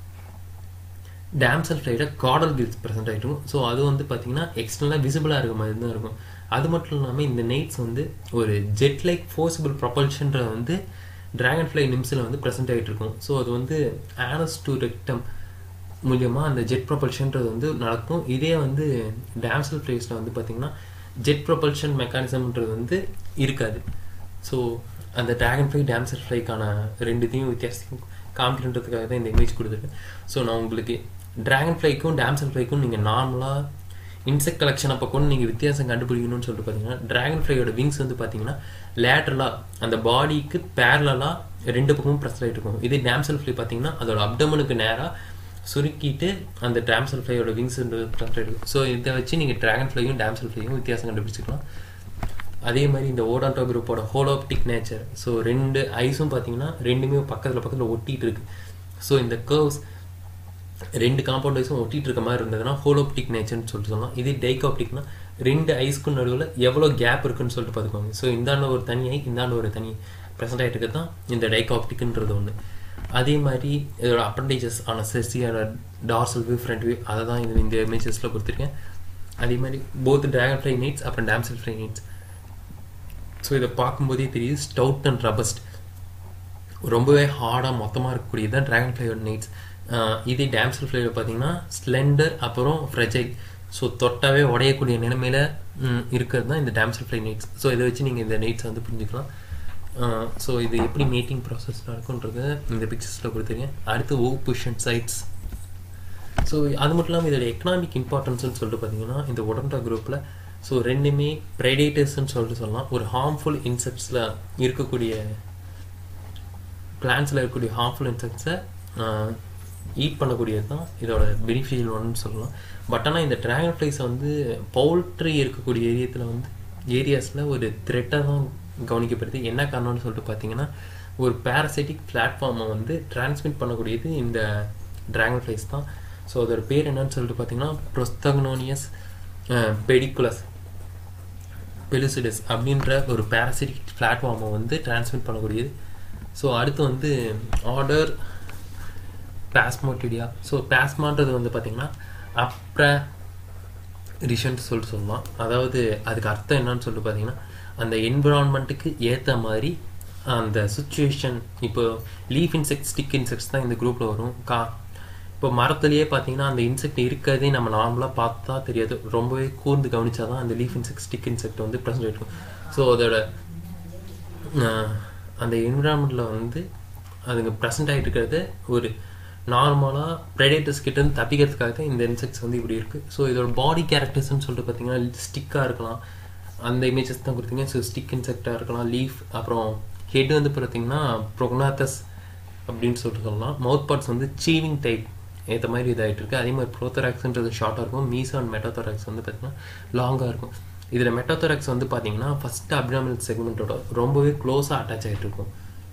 டேம்சல் ஃப்ளைல காடல் கில்ஸ் ப்ரெசென்ட் ஆகிட்டு இருக்கும் ஸோ அது வந்து பார்த்தீங்கன்னா எக்ஸ்டர்னலாக விசிபிளாக இருக்க மாதிரி தான் இருக்கும் அது மட்டும் இல்லாமல் இந்த நைட்ஸ் வந்து ஒரு ஜெட் லைக் ஃபோர்சிபிள் ப்ரொபல்ஷன்ற வந்து ட்ராகன் ஃப்ளை நிம்ஸில் வந்து ப்ரெசென்ட் ஆகிட்டு இருக்கும் ஸோ அது வந்து ஆனஸ் டு ரெக்டம் மூலியமாக அந்த ஜெட் ப்ரொபல்ஷன்றது வந்து நடக்கும் இதே வந்து டேம்சல் ஃப்ளைஸில் வந்து பார்த்திங்கன்னா ஜெட் ப்ரொபல்ஷன் மெக்கானிசம்ன்றது வந்து இருக்காது ஸோ அந்த ட்ராகன் ஃப்ளை டேம்சல் ஃப்ளைக்கான ரெண்டுத்தையும் வித்தியாசத்தையும் காமிக்கணுன்றதுக்காக தான் இந்த இமேஜ் கொடுத்துருக்கேன் ஸோ நான் உங்களுக்கு ட்ராகன் ஃப்ளைக்கும் டேம்சல் ஃப்ளைக்கும் நீங்கள் நார்மலாக இன்செக்ட் கலெக்ஷன் அப்போ கூட நீங்கள் வித்தியாசம் கண்டுபிடிக்கணும்னு சொல்லிட்டு பார்த்தீங்கன்னா ட்ராகன் ஃப்ளையோட விங்ஸ் வந்து பார்த்தீங்கன்னா லேட்ரலாக அந்த பாடிக்கு பேரலாக ரெண்டு பக்கமும் ப்ரெஸ் ஆகிட்டு இருக்கும் இதே டேம்சல் ஃப்ளை பார்த்தீங்கன்னா அதோட அப்டமனுக்கு நேராக சுருக்கிட்டு அந்த டேம்சல் ஃப்ளையோட விங்ஸ் ப்ரெஸ் ஆகிருக்கும் ஸோ இதை வச்சு நீங்கள் ட்ராகன் ஃப்ளையும் டேம்சல் ஃப்ளையும் வித்தியாசம் கண்டுபிடிச்சிக்கலாம் அதே மாதிரி இந்த ஓடான்டோ குரூப்போட ஹோலோப்டிக் நேச்சர் ஸோ ரெண்டு ஐஸும் பார்த்தீங்கன்னா ரெண்டுமே பக்கத்தில் பக்கத்தில் ஒட்டிகிட்டு இருக்கு ஸோ இந்த கர்வ்ஸ் ரெண்டு காம்பவுண்ட் ஐஸும் ஒட்டிட்டு இருக்க மாதிரி இருந்ததுன்னா ஹோலோப்டிக் நேச்சர்னு சொல்லிட்டு சொல்லலாம் இதே டைகாப்டிக்னா ரெண்டு ஐஸ்க்கும் நடுவில் எவ்வளோ கேப் இருக்குன்னு சொல்லிட்டு பார்த்துக்கோங்க ஸோ இந்தாண்ட ஒரு தனி ஐ இந்தாண்ட ஒரு தனி ப்ரெசென்ட் ஆகிட்டு தான் இந்த டைகாப்டிக்ன்றது ஒன்று அதே மாதிரி இதோட அப்பண்டேஜஸ் ஆன செர்சியோட டார்சல் வியூ ஃப்ரண்ட் வியூ அதை தான் இது இந்த இமேஜஸில் கொடுத்துருக்கேன் அதே மாதிரி போத் ட்ராகன் ஃப்ளை நீட்ஸ் அப்புறம் டேம்சல் ஃப்ளை நீட்ஸ் ஸோ இதை பார்க்கும்போதே தெரியுது ஸ்டவுட் அண்ட் ரபஸ்ட் ரொம்பவே ஹார்டாக மொத்தமாக இருக்கக்கூடியது தான் ட்ராகன் ஃப்ளையோட நீட்ஸ் இதே டேம்சல் ஃப்ளைவில் பார்த்தீங்கன்னா ஸ்லெண்டர் அப்புறம் ஃப்ரெஜைல் ஸோ தொட்டாவே உடையக்கூடிய நிலைமையில் இருக்கிறது தான் இந்த டேம்சல் ஃப்ளை நீட்ஸ் ஸோ இதை வச்சு நீங்கள் இந்த நீட்ஸை வந்து புரிஞ்சுக்கலாம் ஸோ இது எப்படி மீட்டிங் ப்ராசஸ் நடக்கும்ன்றத இந்த பிக்சர்ஸில் கொடுத்துருக்கேன் அடுத்து ஓ புஷன் சைட்ஸ் ஸோ அது மட்டும் இல்லாமல் இதோட எக்கனாமிக் இம்பார்ட்டன்ஸ்னு சொல்லிட்டு பார்த்தீங்கன்னா இந்த உடம்பா குரூப்பில் ஸோ ரெண்டுமே ப்ரைடேட்டர்ஸ்ன்னு சொல்லிட்டு சொல்லலாம் ஒரு ஹார்ம்ஃபுல் இன்செக்ட்ஸில் இருக்கக்கூடிய பிளான்ஸில் இருக்கக்கூடிய ஹார்ம்ஃபுல் இன்செக்ட்ஸை ஈட் பண்ணக்கூடியது தான் இதோட பெனிஃபிஷியல் ஒன்னு சொல்லலாம் பட் ஆனால் இந்த ட்ராகன் ஃப்ளைஸை வந்து பவுல்ட்ரி இருக்கக்கூடிய ஏரியத்தில் வந்து ஏரியாஸில் ஒரு த்ரெட்டாக தான் கவனிக்கப்படுது என்ன காரணம்னு சொல்லிட்டு பார்த்தீங்கன்னா ஒரு பேரசைட்டிக் பிளாட்ஃபார்மை வந்து டிரான்ஸ்மிட் பண்ணக்கூடியது இந்த ட்ராகன் ஃப்ளைஸ் தான் ஸோ அதோட பேர் என்னன்னு சொல்லிட்டு பார்த்தீங்கன்னா ப்ரொஸ்தக்னோனியஸ் பெடிகுலஸ் பெலுசிடஸ் அப்படின்ற ஒரு பேரசைட்டிக் பிளாட்ஃபார்மை வந்து டிரான்ஸ்மிட் பண்ணக்கூடியது ஸோ அடுத்து வந்து ஆர்டர் பிளாஸ்மோட்டிடியா ஸோ பிளாஸ்மான்றது வந்து பார்த்திங்கன்னா அப்ர ரிஷன்ட்டு சொல்லிட்டு சொல்லலாம் அதாவது அதுக்கு அர்த்தம் என்னன்னு சொல்லிட்டு பார்த்தீங்கன்னா அந்த என்விரான்மெண்ட்டுக்கு ஏற்ற மாதிரி அந்த சுச்சுவேஷன் இப்போ லீஃப் இன்செக்ட் ஸ்டிக் இன்செக்ட்ஸ் தான் இந்த குரூப்பில் வரும் கா இப்போ மரத்துலேயே பார்த்தீங்கன்னா அந்த இன்செக்ட் இருக்கிறதே நம்ம நார்மலாக பார்த்தா தெரியாது ரொம்பவே கூர்ந்து கவனிச்சா தான் அந்த லீஃப் இன்செக்ட் ஸ்டிக் இன்செக்ட் வந்து ப்ரெசென்ட் இருக்கும் ஸோ அதோட அந்த என்விரான்மெண்ட்டில் வந்து அதுங்க ப்ரெசென்ட் ஆகிட்டு இருக்கிறது ஒரு நார்மலாக ப்ரெடேட்டர்ஸ் கிட்டேருந்து தப்பிக்கிறதுக்காக தான் இந்த இன்செக்ட்ஸ் வந்து இப்படி இருக்குது ஸோ இதோட பாடி கேரக்டர்ஸ்னு சொல்லிட்டு பார்த்தீங்கன்னா ஸ்டிக்காக இருக்கலாம் அந்த இமேஜஸ் தான் கொடுத்தீங்க ஸோ ஸ்டிக் இன்செக்டாக இருக்கலாம் லீஃப் அப்புறம் ஹெட் வந்து பார்த்தீங்கன்னா ப்ரொக்னாத்தஸ் அப்படின்னு சொல்லிட்டு சொல்லலாம் மவுத் பார்ட்ஸ் வந்து சீவிங் டைப் ஏற்ற மாதிரி இதாகிட்டு இருக்கு அதே மாதிரி ப்ரோத்தராக்ஸ்ன்றது ஷார்ட்டாக இருக்கும் மீசோ அண்ட் மெட்டோத்தராக்ஸ் வந்து பார்த்தீங்கன்னா லாங்காக இருக்கும் இதில் மெட்டோத்தராக்ஸ் வந்து பார்த்தீங்கன்னா ஃபஸ்ட் அப்டாமினல் செக்மெண்ட்டோட ரொம்பவே க்ளோஸாக அட்டாச் ஆகிட்டு இருக்கும்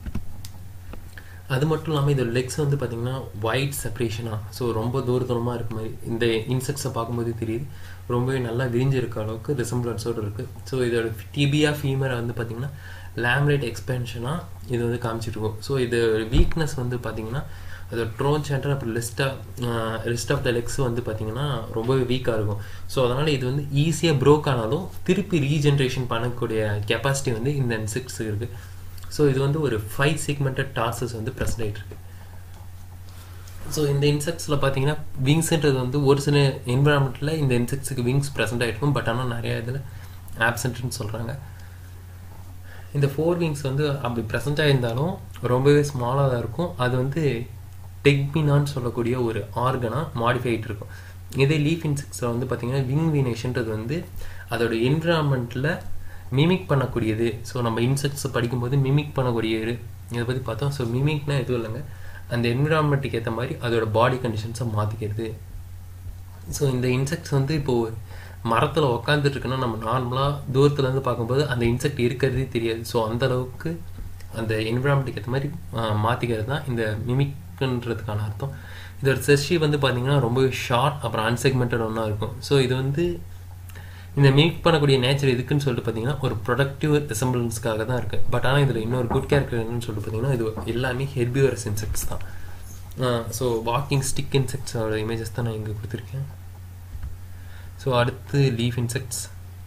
அது மட்டும் இல்லாமல் இதோட லெக்ஸ் வந்து பார்த்தீங்கன்னா ஒயிட் செப்பரேஷனாக ஸோ ரொம்ப தூர தூரமாக இருக்க மாதிரி இந்த இன்செக்ட்ஸை பார்க்கும்போது தெரியுது ரொம்பவே நல்லா விரிஞ்சு இருக்க அளவுக்கு ரிசம்பிளன்ஸோடு இருக்குது ஸோ இதோட டிபியா ஃபீமரை வந்து பார்த்திங்கன்னா லேம்லைட் எக்ஸ்பென்ஷனாக இது வந்து காமிச்சிட்ருக்கோம் ஸோ இது வீக்னஸ் வந்து பார்த்திங்கன்னா அதோட ட்ரோன் சென்டர் அப்புறம் லிஸ்ட்டாக லிஸ்ட் ஆஃப் த லெக்ஸ் வந்து பார்த்திங்கன்னா ரொம்பவே வீக்காக இருக்கும் ஸோ அதனால் இது வந்து ஈஸியாக ப்ரோக் ஆனாலும் திருப்பி ரீஜென்ரேஷன் பண்ணக்கூடிய கெப்பாசிட்டி வந்து இந்த இன்செக்ட்ஸ் இருக்குது ஸோ இது வந்து ஒரு ஃபைவ் செக்மெண்டட் டார்சஸ் வந்து ப்ரெசென்ட் ஆகிட்டு இருக்கு ஸோ இந்த இன்செக்ட்ஸில் பார்த்தீங்கன்னா விங்ஸ்ன்றது வந்து ஒரு சில என்விரான்மெண்ட்டில் இந்த இன்செக்ட்ஸுக்கு விங்ஸ் ப்ரெசென்ட் ஆகிருக்கும் பட் ஆனால் நிறைய இதில் ஆப்சண்ட்னு சொல்கிறாங்க இந்த ஃபோர் விங்ஸ் வந்து அப்படி ப்ரெசென்ட் ஆகியிருந்தாலும் ரொம்பவே ஸ்மாலாக தான் இருக்கும் அது வந்து டெக்மினான்னு சொல்லக்கூடிய ஒரு ஆர்கனாக மாடிஃபை ஆகிட்டு இருக்கும் இதே லீஃப் இன்செக்ட்ஸில் வந்து பார்த்திங்கன்னா விங் வீனேஷன்றது வந்து அதோட என்விரான்மெண்ட்டில் மிமிக் பண்ணக்கூடியது ஸோ நம்ம இன்செக்ட்ஸ் படிக்கும்போது மிமிக் பண்ணக்கூடியது இதை பற்றி பார்த்தோம் ஸோ மிமிக்னா எதுவும் இல்லைங்க அந்த என்விரான்மெண்ட்டுக்கு ஏற்ற மாதிரி அதோட பாடி கண்டிஷன்ஸை மாற்றிக்கிறது ஸோ இந்த இன்செக்ட்ஸ் வந்து இப்போது மரத்தில் உக்காந்துட்டு இருக்குன்னா நம்ம நார்மலாக தூரத்துலேருந்து பார்க்கும்போது அந்த இன்செக்ட் இருக்கிறதே தெரியாது ஸோ அந்த அளவுக்கு அந்த என்விரான்மெண்ட்டுக்கு ஏற்ற மாதிரி மாற்றிக்கிறது தான் இந்த மிமிக்ன்றதுக்கான அர்த்தம் இதோட செஷி வந்து பார்த்தீங்கன்னா ரொம்பவே ஷார்ட் அப்புறம் அன்செக்மெண்டட் ஒன்றா இருக்கும் ஸோ இது வந்து இந்த மிமிக் பண்ணக்கூடிய நேச்சர் எதுக்குன்னு சொல்லிட்டு பார்த்தீங்கன்னா ஒரு ப்ரொடக்டிவ் ரிசம்பிளன்ஸ்க்காக தான் இருக்குது பட் ஆனால் இதில் இன்னொரு குட் கேரக்டர் என்னன்னு சொல்லிட்டு பார்த்தீங்கன்னா இது எல்லாமே ஹெர்பிவரஸ் இன்செக்ட்ஸ் தான் ஸோ வாக்கிங் ஸ்டிக் இன்செக்ட்ஸோட இமேஜஸ் தான் நான் இங்கே கொடுத்துருக்கேன் ஸோ அடுத்து லீஃப் இன்செக்ட்ஸ்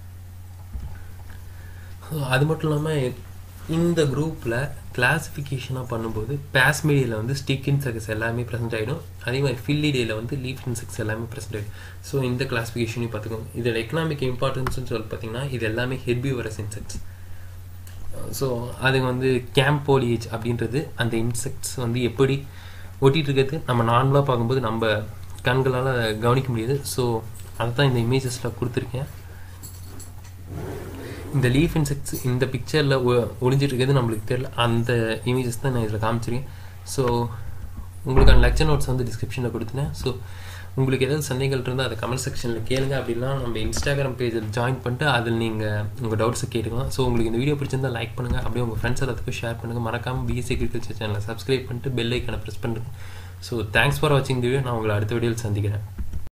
அது மட்டும் இல்லாமல் இந்த குரூப்பில் கிளாஸிஃபிகேஷனாக பண்ணும்போது பேஸ்மீடியில் வந்து ஸ்டிக் இன்செக்ட்ஸ் எல்லாமே ப்ரெசென்ட் ஆகிடும் அதே மாதிரி ஃபில்லிடேயில் வந்து லீஃப் இன்செக்ட்ஸ் எல்லாமே ப்ரெசென்ட் ஆகிடும் ஸோ இந்த கிளாஸிஃபிகேஷனையும் பார்த்துக்கோங்க இதோட எக்கனாமிக் இம்பார்ட்டன்ஸ்னு சொல்லி பார்த்தீங்கன்னா இது எல்லாமே ஹெர்பிவரஸ் இன்செக்ட்ஸ் ஸோ அது வந்து கேம்போலியேஜ் அப்படின்றது அந்த இன்செக்ட்ஸ் வந்து எப்படி ஒட்டிகிட்டு இருக்கிறது நம்ம நார்மலாக பார்க்கும்போது நம்ம கண்களால் கவனிக்க முடியாது ஸோ அதை தான் இந்த இமேஜஸில் கொடுத்துருக்கேன் இந்த லீஃப் இன்செக்ட்ஸ் இந்த பிக்சரில் ஒளிஞ்சிட்டு இருக்கிறது நம்மளுக்கு தெரியல அந்த இமேஜஸ் தான் நான் இதில் காமிச்சிருக்கேன் ஸோ உங்களுக்கான லெக்சர் நோட்ஸ் வந்து டிஸ்கிரிப்ஷனில் கொடுத்துனேன் ஸோ உங்களுக்கு ஏதாவது சந்தேகங்கள் இருந்தால் அதை கமெண்ட் செக்ஷனில் கேளுங்க அப்படின்னா நம்ம இன்ஸ்டாகிராம் பேஜில் ஜாயின் பண்ணிட்டு அதில் நீங்கள் உங்கள் டவுட்ஸை கேட்டுக்கலாம் ஸோ உங்களுக்கு இந்த வீடியோ பிடிச்சிருந்தால் லைக் பண்ணுங்கள் அப்படியே உங்கள் ஃப்ரெண்ட்ஸ் எல்லாத்துக்கும் ஷேர் பண்ணுங்கள் மறக்காமல் பிஎஸ்சி அக்ரிகல்ச்சர் சேனலை சப்ஸ்கிரைப் பண்ணிட்டு பெல் ஐக்கனை ப்ரெஸ் பண்ணுங்கள் ஸோ தேங்க்ஸ் ஃபார் வாட்சிங் தி வீடியோ நான் உங்களை அடுத்த வீடியோவில் சந்திக்கிறேன்